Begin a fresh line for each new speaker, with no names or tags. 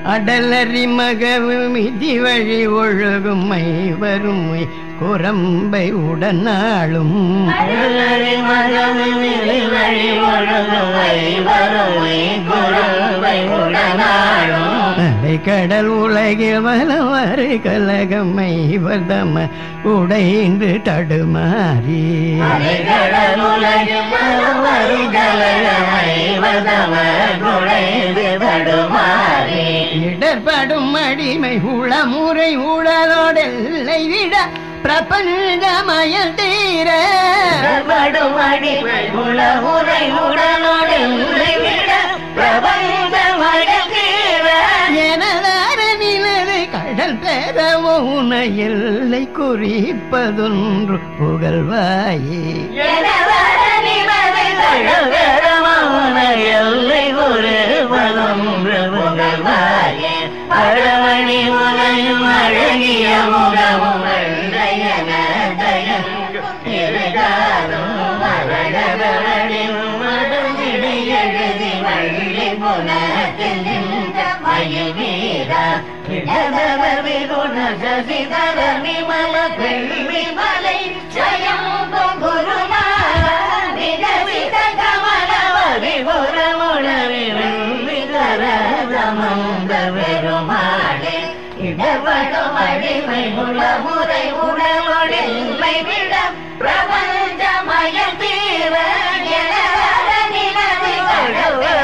அடலரி மகவும் இதி வழி ஒழுகும் மை வரும் குரம்பை உடனாளும்
அருளறி மகவிழி வழி ஒழுகுவை வருவை குருவை உடனாளும்
கடல் உலகில் வலவரு கலகமை வதம உடைந்து தடுமாறி
அலைகடல் உலகில் வரும் கலகமை வதமர் குழைந்து தடுமாறி
இடர்படும் அடிமை உளமுறை உடலோடெல்லை விட பிரபஞ்சமயல் தீர
படும் அடிமை உள உரை உடனோடு உரை விட பிரபஞ்ச மழத்தீர
எனதார நிலவு கடல் பெறவோ உன எல்லை குறிப்பதொன்று புகழ்வாயே
எல்லை ஒரு பதம் புகழ்வாயே அழமணி உலையும் அழகிய முகமும் வெள்ளையன தயங்கும் இருகாலும் அழகதவடிவும் மடங்கிடி எழுதி வள்ளி புனத்தில் நின்ற மயில் வீரா இடதவி குண சசிதர நிமல வெள்ளி மலை ஜயம் குருமாரா விகசித கமலவதி புறமுழவி வெள்ளிதர சமந்த பெருமாளே இடப்படும் அடிமை உளமுறை உடலொழில்லை விட பிரபஞ்சமய தீர நிலவர நிலவி கழுவ